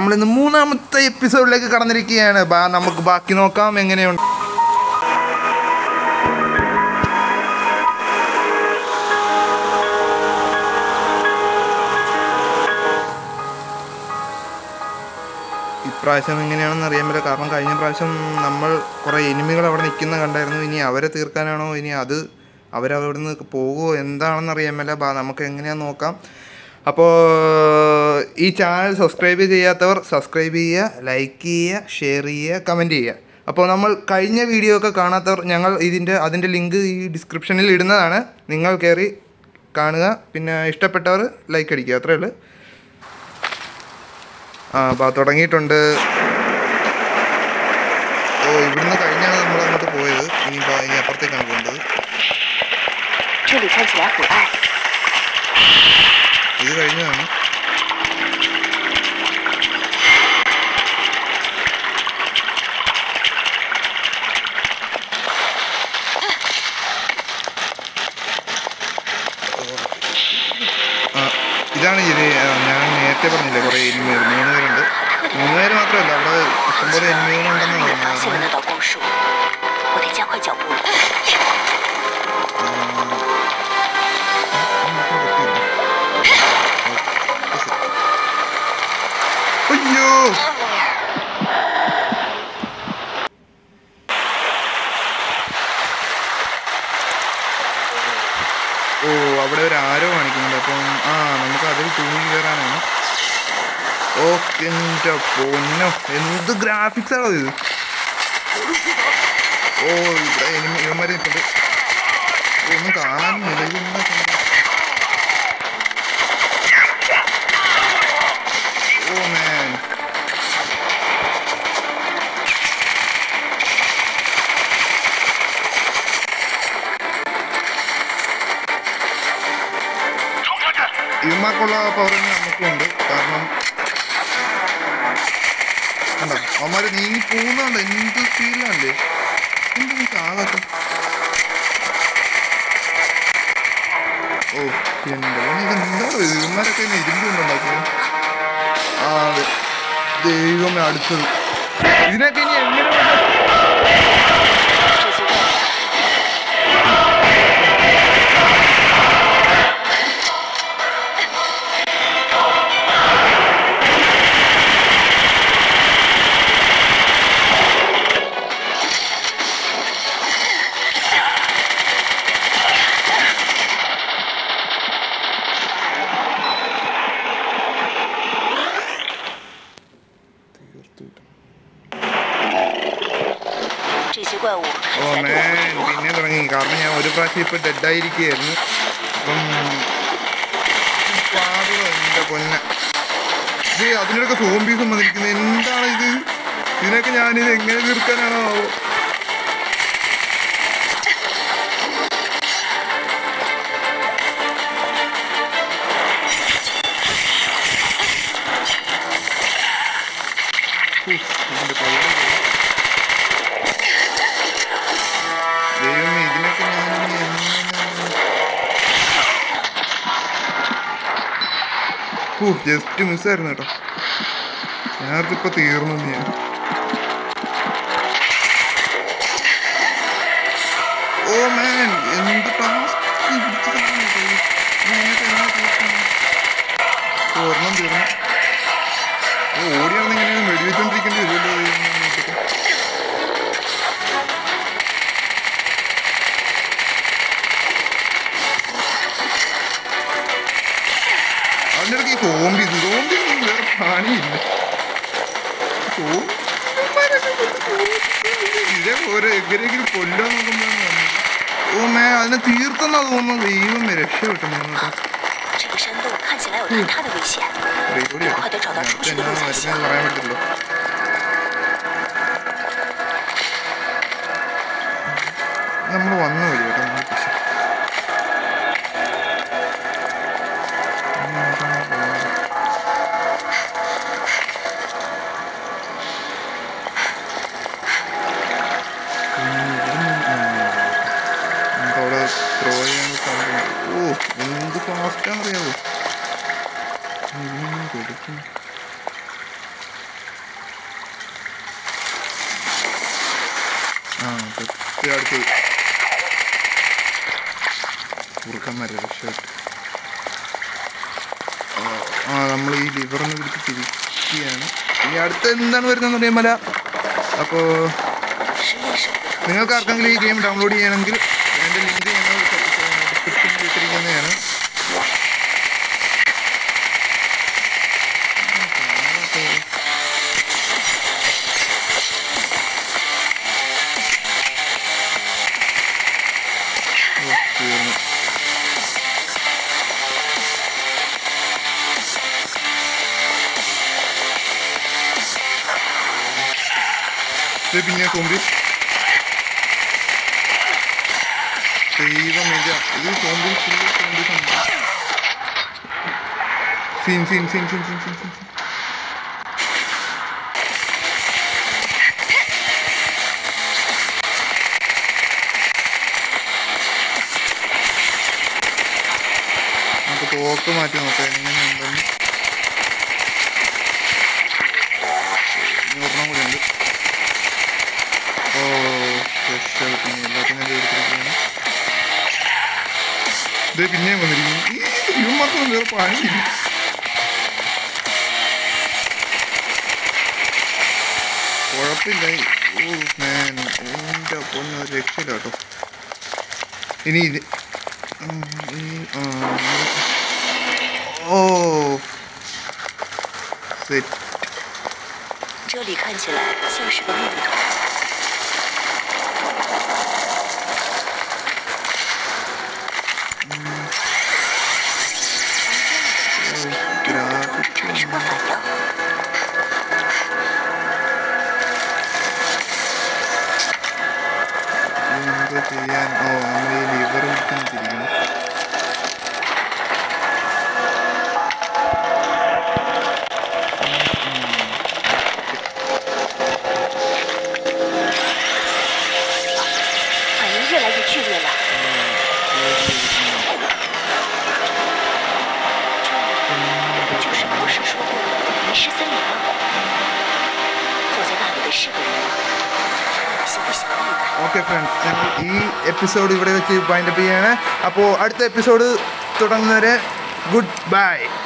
നമ്മളിന്ന് മൂന്നാമത്തെ എപ്പിസോഡിലേക്ക് കടന്നിരിക്കുകയാണ് ബാ നമുക്ക് ബാക്കി നോക്കാം എങ്ങനെയുണ്ട് ഇപ്രാവശ്യം എങ്ങനെയാണെന്ന് അറിയാൻ പറ്റില്ല കാരണം കഴിഞ്ഞ പ്രാവശ്യം നമ്മൾ കുറേ എനിമികൾ അവിടെ നിൽക്കുന്ന കണ്ടായിരുന്നു ഇനി അവരെ തീർക്കാനാണോ ഇനി അത് അവരവിടെ നിന്ന് പോകുമോ എന്താണെന്ന് അറിയാൻ പറ്റില്ല ബാ നമുക്ക് എങ്ങനെയാണെന്ന് നോക്കാം അപ്പോൾ ഈ ചാനൽ സബ്സ്ക്രൈബ് ചെയ്യാത്തവർ സബ്സ്ക്രൈബ് ചെയ്യുക ലൈക്ക് ചെയ്യുക ഷെയർ ചെയ്യുക കമൻറ്റ് ചെയ്യുക അപ്പോൾ നമ്മൾ കഴിഞ്ഞ വീഡിയോ ഒക്കെ കാണാത്തവർ ഞങ്ങൾ ഇതിൻ്റെ അതിൻ്റെ ലിങ്ക് ഈ ഡിസ്ക്രിപ്ഷനിൽ ഇടുന്നതാണ് നിങ്ങൾ കയറി കാണുക പിന്നെ ഇഷ്ടപ്പെട്ടവർ ലൈക്ക് അടിക്കുക അത്രേ ഉള്ളൂ ആ അപ്പോൾ തുടങ്ങിയിട്ടുണ്ട് ഓ ഇവിടുന്ന് കഴിഞ്ഞാണ് നമ്മൾ അങ്ങോട്ട് പോയത് ഇനി ബാ- ഇനി അപ്പുറത്തേക്കാണ് പോകേണ്ടത് 这里看起来很暗， ഇത് കഴിഞ്ഞതാണ് ആ ഇതാണ് ഇത് ആ, ഞാൻ നേരത്തെ പറഞ്ഞില്ലേ കുറേ എനിമികൾ മൂന്ന് പേരുണ്ട് മൂന്ന് പേര് മാത്രമല്ല അവിടെ ഇഷ്ടംപോലെ എനിമികളുണ്ടെന്ന് 也发现了 തോന്നുന്നു 那道光束，我得加快脚步了。 അയ്യോ ഓ അവിടെ ഒരു ആരോ കാണിക്കുന്നുണ്ട് അപ്പം ആ നമുക്ക് അതിൽ തൂങ്ങി കയറാനാണ് ഓക്കെ എൻ്റെ പൊന്നോ എന്ത് ഗ്രാഫിക്സ് ആണോ ഇത് ഓ ഇവിടെ എനിമ ഇവന്മാരെ നിൽപ്പുണ്ട് ഓ, ഒന്നും കാണാനില്ല ഇതെന്താ സംഭവം? ഓ മാൻ ഇവന്മാർക്കുള്ള പവർ തന്നെ നമുക്കുണ്ട് കാരണം കണ്ടോ അവന്മാര് നീങ്ങി പോകുന്നുണ്ട് എന്ത് സ്പീഡിലല്ലേ എന്ത് നീ ആകാത്ത ഓ എന്റെ ഇത് എന്താണ് ഇത് ഇവന്മാരൊക്കെ ഇന്ന് ഇരുമ്പ് കൊണ്ടുണ്ടാക്കിയത് ആ അതെ ദൈവമേ അടുത്തത് ഇതിനൊക്കെ ഇനി എങ്ങനെ കൊണ്ടുവരും? 这些问题 这些怪物 ഓ 看起来对我 man 不友好。 പിന്നെ തുടങ്ങി കാരണം ഞാൻ ഒരു പ്രാവശ്യം ഇപ്പൊ ഡെഡായിരിക്കുകയായിരുന്നു അപ്പം പാടുക എന്റെ പൊന്ന ഇത് അതിനൊക്കെ സോംബീസും വന്നിരിക്കുന്നത് എന്താണ് ഇത് ഇതിനൊക്കെ ഞാനിത് എങ്ങനെ തീർക്കാനാണോ ആവോ? ഉഫ്, ഇതിന്റെ കയ്യില് പോയി. ദൈവമേ ഇതിനൊക്കെ ഞാനിനി എങ്ങനെ ജസ്റ്റ് മിസ്സായിരുന്നു കേട്ടോ ഞാനിപ്പോ തീർന്നു ഞാൻ ഓ മാൻ എന്ത് ടാസ്ക് പിടിച്ചതാണ് ഇത്. ഞാൻ ഇങ്ങോട്ട് എങ്ങനെ തീർക്കണം? ഓ, ഒരെണ്ണം തീർന്നു ഓ ഓടിയാണെന്ന് ഇങ്ങനെ വെടിവെച്ചോണ്ടിരിക്കേണ്ടി വരുമല്ലോ ദൈവമേ, ഇങ്ങോട്ടൊക്കെ. അതിൻ്റെ ഇടയ്ക്ക് ഈ സോംബി സോംബി ഒന്നും വേറെ പണിയില്ല സോംബിമാരൊക്കെ കൊന്ന് കൊന്നിട്ട് ഇതേ ഓരോ എങ്ങനെയെങ്കിലും കൊല്ലാൻ നോക്കുമ്പോഴാണ് ഓ മേ അതിനെ തീർത്തെന്നാ തോന്നുന്നു ദൈവമേ രക്ഷപ്പെട്ടു ഞങ്ങൾക്ക് 这个山洞看起来有坍塌的危险， റേഡിയോ 快得找到出去的路才 വരുന്നതെന്ന് 行。 പറയാൻ പറ്റില്ലല്ലോ നമ്മൾ വന്ന വഴി കേട്ടോ നമ്മൾ പക്ഷേ നമുക്കവിടെ ത്രോ ചെയ്യാൻ സാധിക്കും ഓ എന്ത് ഫാസ്റ്റാണെന്നറിയാവോ കൊടുക്കും ആ തൊട്ട് അടുത്ത് കുറുക്കന്മാരെ ഷർട്ട് ആ നമ്മൾ ഈ ലിവറൊന്ന് പിടിച്ച് തിരിക്കുകയാണ് ഇനി അടുത്ത എന്താണ് വരുന്നതെന്ന് അറിയാമല്ല അപ്പോൾ 实验室 നിങ്ങൾക്ക് ആർക്കെങ്കിലും ഈ ഗെയിം ഡൗൺലോഡ് ചെയ്യണമെങ്കിൽ അതിൻ്റെ ലിങ്ക് ഞങ്ങൾ ഡിസ്ക്രിപ്ഷനിൽ ഇട്ടിരിക്കുന്നതാണ് ഓ, തീർന്നു. ഇത് പിന്നെ സോംബി ദൈവമില്ല ഇത് zombie full zombie scene scene scene scene scene scene scene നമുക്ക് തോക്ക് മാറ്റി നോക്കാം എങ്ങനെയുണ്ടെന്ന് ഇനി ഒരെണ്ണം കൂടി ഉണ്ട് ഓ സ്പെഷ്യൽ പിന്നെ എല്ലാത്തിനും ചേർത്തിരിക്കുകയാണ് ഇത് പിന്നെയും വന്നിരിക്കുന്നു ഈ ഇവന്മാർക്കൊന്നും വേറെ പണിയില്ല കുഴപ്പമില്ല ഓ മാൻ എൻ്റെ പൊന്ന് ഒരു രക്ഷയില്ല കേട്ടോ ഇനി ഇത് ഉം, ഈ, ആ, ഓ സെറ്റ് 这里看起来像是个秘密通道。 ഗ്രാഫിക്സ് 没什么反应。 എന്ത് ചെയ്യാൻ ഓ നമ്മൾ ഈ ലിവർ പിടിക്കാൻ തിരിക്കണം 反应越来越剧烈了。这就是博士说过的迷失森林吗？坐在那里的是个人吗？有些不祥的预感。 ഓക്കെ ഫ്രണ്ട്സ് ഞങ്ങൾ ഈ എപ്പിസോഡ് ഇവിടെ വെച്ച് വൈൻഡപ്പ് ചെയ്യാണ് അപ്പോൾ അടുത്ത എപ്പിസോഡ് തുടങ്ങുന്നവരെ ഗുഡ് ബൈ